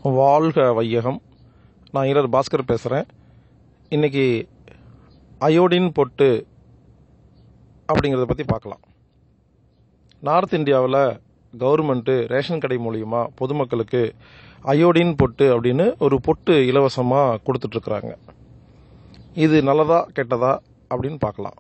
வாழ்க வையகம் நான் ஈரர் பாஸ்கர் பேசுகிறேன் இன்னைக்கு அயோடின் பொட்டு அப்படிங்கிறத பற்றி பார்க்கலாம் நார்த் இந்தியாவில் கவர்மெண்ட்டு ரேஷன் கடை மூலியமா பொதுமக்களுக்கு அயோடின் பொட்டு அப்படின்னு ஒரு பொட்டு இலவசமாக கொடுத்துட்ருக்குறாங்க இது நல்லதா கெட்டதா அப்படின்னு பார்க்கலாம்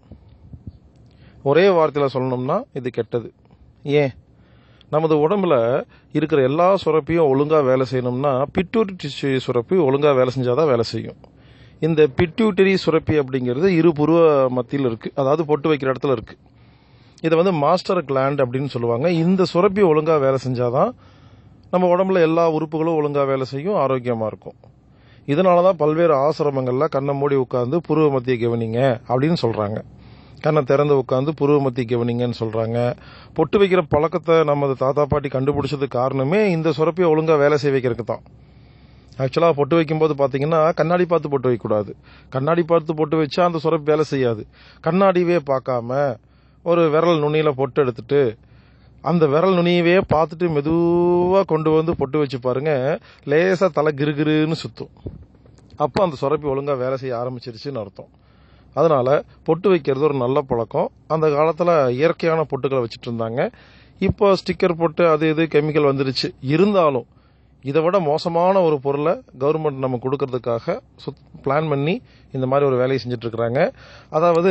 ஒரே வார்த்தையில் சொல்லணும்னா இது கெட்டது ஏன் நமது உடம்புல இருக்கிற எல்லா சுரப்பியும் ஒழுங்காக வேலை செய்யணும்னா பிட்யூட்டரி சுரப்பி ஒழுங்காக வேலை செஞ்சாதான் வேலை செய்யும் இந்த பிட்யூட்டரி சுரப்பி அப்படிங்கிறது இரு புருவ மத்தியில் இருக்குது அதாவது பொட்டு வைக்கிற இடத்துல இருக்குது இதை வந்து மாஸ்டர் கிளாண்ட் அப்படின்னு சொல்லுவாங்க இந்த சுரப்பி ஒழுங்காக வேலை செஞ்சாதான் நம்ம உடம்புல எல்லா உறுப்புகளும் ஒழுங்காக வேலை செய்யும் ஆரோக்கியமாக இருக்கும் இதனால தான் பல்வேறு ஆசிரமங்களில் கண்ணை மூடி உட்காந்து புருவ மத்திய கவனிங்க அப்படின்னு சொல்கிறாங்க கண்ணை திறந்து உட்காந்து புருவ மத்திய கவனிங்கன்னு சொல்கிறாங்க பொட்டு வைக்கிற பழக்கத்தை நமது தாத்தா பாட்டி கண்டுபிடிச்சதுக்கு காரணமே இந்த சுரப்பியை ஒழுங்காக வேலை செய்ய வைக்கிறதுக்கு தான் ஆக்சுவலாக பொட்டு வைக்கும்போது பார்த்தீங்கன்னா கண்ணாடி பார்த்து பொட்டு வைக்கக்கூடாது கண்ணாடி பார்த்து பொட்டு வச்சா அந்த சுரப்பி வேலை செய்யாது கண்ணாடிவே பார்க்காம ஒரு விரல் நுனியில் பொட்டு எடுத்துட்டு அந்த விரல் நுனியவே பார்த்துட்டு மெதுவாக கொண்டு வந்து பொட்டு வச்சு பாருங்க லேசாக தலை கிருகிருன்னு சுத்தும் அப்போ அந்த சுரப்பி ஒழுங்காக வேலை செய்ய ஆரம்பிச்சிருச்சுன்னு அர்த்தம் அதனால பொட்டு வைக்கிறது ஒரு நல்ல பழக்கம் அந்த காலத்தில் இயற்கையான பொட்டுகளை வச்சுட்டு இருந்தாங்க இப்போ ஸ்டிக்கர் பொட்டு அது இது கெமிக்கல் வந்துருச்சு இருந்தாலும் இதை விட மோசமான ஒரு பொருளை கவர்மெண்ட் நம்ம கொடுக்கறதுக்காக பிளான் பண்ணி இந்த மாதிரி ஒரு வேலையை செஞ்சுட்டு இருக்கிறாங்க அதாவது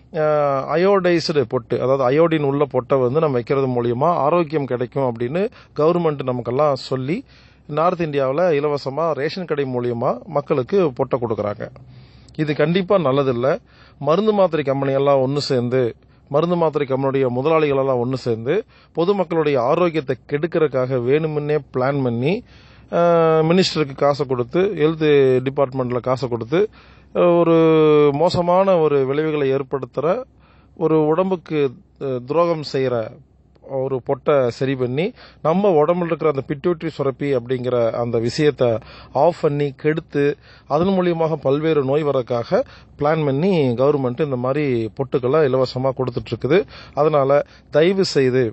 அயோடைஸ்டு பொட்டு அதாவது அயோடின் உள்ள பொட்டை வந்து நம்ம வைக்கிறது மூலியமா ஆரோக்கியம் கிடைக்கும் அப்படின்னு கவர்மெண்ட் நமக்கெல்லாம் சொல்லி நார்த் இந்தியாவில் இலவசமாக ரேஷன் கடை மூலியமா மக்களுக்கு பொட்டை கொடுக்குறாங்க இது கண்டிப்பாக நல்லதில்லை மருந்து மாத்திரை கம்பெனி எல்லாம் ஒன்று சேர்ந்து மருந்து மாத்திரை கம்பெனியுடைய முதலாளிகள் எல்லாம் ஒன்று சேர்ந்து பொதுமக்களுடைய ஆரோக்கியத்தை கெடுக்கிறதுக்காக வேணுமுன்னே பிளான் பண்ணி மினிஸ்டருக்கு காசை கொடுத்து ஹெல்த் டிபார்ட்மெண்ட்ல காசை கொடுத்து ஒரு மோசமான ஒரு விளைவுகளை ஏற்படுத்துகிற ஒரு உடம்புக்கு துரோகம் செய்கிற ஒரு பொட்டை சரி பண்ணி நம்ம உடம்புல இருக்கிற அந்த பிட்யூட்ரி சுரப்பி அப்படிங்கிற அந்த விஷயத்தை ஆஃப் பண்ணி கெடுத்து அதன் மூலியமாக பல்வேறு நோய் வரக்காக பிளான் பண்ணி கவர்மெண்ட் இந்த மாதிரி பொட்டுக்களை இலவசமாக கொடுத்துட்டு இருக்குது அதனால தயவு செய்து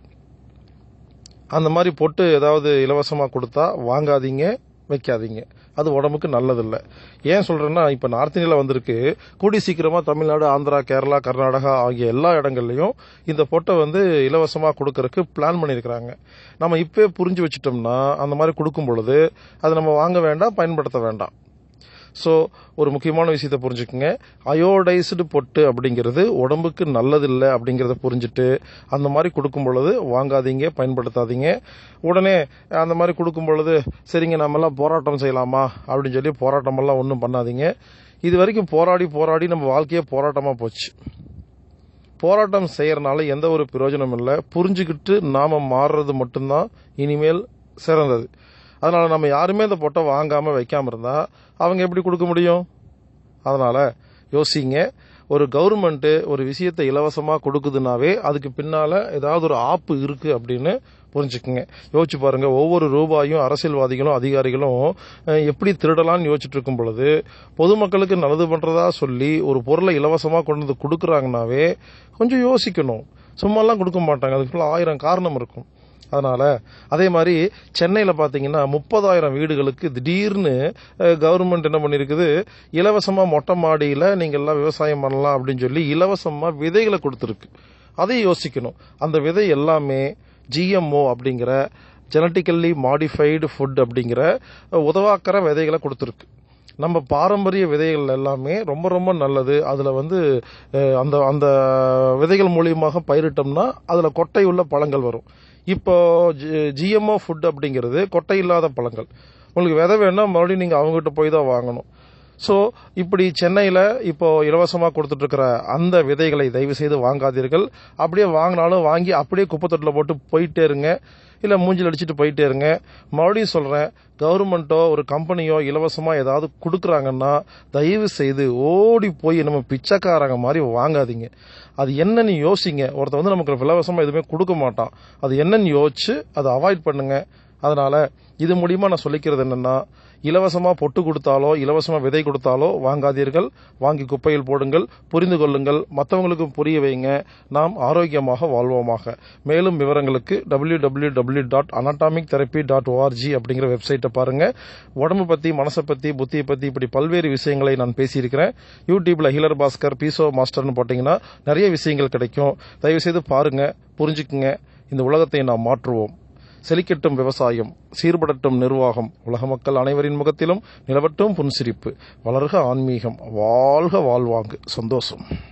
அந்த மாதிரி பொட்டு ஏதாவது இலவசமாக கொடுத்தா வாங்காதீங்க வைக்காதீங்க அது உடம்புக்கு நல்லதில்லை ஏன் சொல்றேன்னா இப்ப நார்த் இந்தியாவில் வந்திருக்கு கூடி சீக்கிரமா தமிழ்நாடு ஆந்திரா கேரளா கர்நாடகா ஆகிய எல்லா இடங்கள்லயும் இந்த பொட்டை வந்து இலவசமா கொடுக்கறதுக்கு பிளான் பண்ணியிருக்கிறாங்க நம்ம இப்பவே புரிஞ்சு வச்சுட்டோம்னா அந்த மாதிரி கொடுக்கும் பொழுது அதை நம்ம வாங்க வேண்டாம் பயன்படுத்த வேண்டாம் ஸோ ஒரு முக்கியமான விஷயத்த புரிஞ்சுக்குங்க அயோடைஸ்டு பொட்டு அப்படிங்கிறது உடம்புக்கு நல்லதில்லை அப்படிங்கிறத புரிஞ்சுட்டு அந்த மாதிரி கொடுக்கும் பொழுது வாங்காதீங்க பயன்படுத்தாதீங்க உடனே அந்த மாதிரி கொடுக்கும் பொழுது சரிங்க நம்மெல்லாம் போராட்டம் செய்யலாமா அப்படின்னு சொல்லி போராட்டமெல்லாம் ஒன்றும் பண்ணாதீங்க இது வரைக்கும் போராடி போராடி நம்ம வாழ்க்கையே போராட்டமாக போச்சு போராட்டம் செய்யறதுனால எந்த ஒரு பிரயோஜனம் இல்லை புரிஞ்சுக்கிட்டு நாம மாறுறது மட்டும்தான் இனிமேல் சிறந்தது அதனால நம்ம யாருமே இந்த பொட்டை வாங்காம வைக்காம இருந்தா அவங்க எப்படி கொடுக்க முடியும் அதனால யோசிங்க ஒரு கவர்மெண்ட் ஒரு விஷயத்தை இலவசமா கொடுக்குதுனாவே அதுக்கு பின்னால ஏதாவது ஒரு ஆப்பு இருக்கு அப்படின்னு புரிஞ்சுக்குங்க யோசிச்சு பாருங்க ஒவ்வொரு ரூபாயும் அரசியல்வாதிகளும் அதிகாரிகளும் எப்படி திருடலாம்னு யோசிச்சுட்டு இருக்கும் பொழுது பொதுமக்களுக்கு நல்லது பண்றதா சொல்லி ஒரு பொருளை இலவசமா கொண்டு வந்து கொடுக்குறாங்கனாவே கொஞ்சம் யோசிக்கணும் சும்மாலாம் கொடுக்க மாட்டாங்க அதுக்குள்ள ஆயிரம் காரணம் இருக்கும் அதனால அதே மாதிரி சென்னையில் பார்த்தீங்கன்னா முப்பதாயிரம் வீடுகளுக்கு திடீர்னு கவர்மெண்ட் என்ன பண்ணியிருக்குது இலவசமாக மொட்டை மாடியில் நீங்கள் எல்லாம் விவசாயம் பண்ணலாம் அப்படின்னு சொல்லி இலவசமாக விதைகளை கொடுத்துருக்கு அதையும் யோசிக்கணும் அந்த விதை எல்லாமே ஜிஎம்ஓ அப்படிங்கிற ஜெனட்டிக்கல்லி மாடிஃபைடு ஃபுட் அப்படிங்கிற உதவாக்கிற விதைகளை கொடுத்துருக்கு நம்ம பாரம்பரிய விதைகள் எல்லாமே ரொம்ப ரொம்ப நல்லது அதில் வந்து அந்த அந்த விதைகள் மூலியமாக பயிரிட்டோம்னா அதில் கொட்டை உள்ள பழங்கள் வரும் இப்போ ஜிஎம்ஓ ஃபுட் அப்படிங்கிறது கொட்டை இல்லாத பழங்கள் உங்களுக்கு விதை வேணா மறுபடியும் நீங்கள் அவங்ககிட்ட போய் தான் வாங்கணும் ஸோ இப்படி சென்னையில் இப்போ இலவசமாக கொடுத்துட்டு இருக்கிற அந்த விதைகளை தயவு செய்து வாங்காதீர்கள் அப்படியே வாங்கினாலும் வாங்கி அப்படியே குப்பத்தொட்டில் போட்டு போயிட்டே இருங்க இல்லை மூஞ்சில் அடிச்சுட்டு போயிட்டே இருங்க மறுபடியும் சொல்கிறேன் கவர்மெண்ட்டோ ஒரு கம்பெனியோ இலவசமாக ஏதாவது கொடுக்குறாங்கன்னா தயவு செய்து ஓடி போய் நம்ம பிச்சைக்காரங்க மாதிரி வாங்காதீங்க அது என்னன்னு யோசிங்க ஒருத்தர் வந்து நமக்கு இலவசமாக எதுவுமே கொடுக்க மாட்டான் அது என்னன்னு யோசிச்சு அதை அவாய்ட் பண்ணுங்க அதனால இது மூலியமா நான் சொல்லிக்கிறது என்னன்னா இலவசமா பொட்டு கொடுத்தாலோ இலவசமா விதை கொடுத்தாலோ வாங்காதீர்கள் வாங்கி குப்பையில் போடுங்கள் புரிந்து கொள்ளுங்கள் மற்றவங்களுக்கும் புரிய வைங்க நாம் ஆரோக்கியமாக வாழ்வோமாக மேலும் விவரங்களுக்கு W W W dot anatomic therapy dot ORG அப்படிங்கிற வெப்சைட்டை பாருங்க உடம்பு பத்தி மனசை பத்தி புத்தியை பத்தி இப்படி பல்வேறு விஷயங்களை நான் பேசியிருக்கிறேன் யூடியூப்ல ஹீலர் பாஸ்கர் பீசோ மாஸ்டர்னு போட்டீங்கன்னா நிறைய விஷயங்கள் கிடைக்கும் தயவு செய்து பாருங்க புரிஞ்சுக்குங்க இந்த உலகத்தை நாம் மாற்றுவோம் செழிக்கட்டும் விவசாயம் சீர்படட்டும் நிர்வாகம் உலக மக்கள் அனைவரின் முகத்திலும் நிலவட்டும் புன்சிரிப்பு வளர்க ஆன்மீகம் வாழ்க வாழ்வாங்கு சந்தோஷம்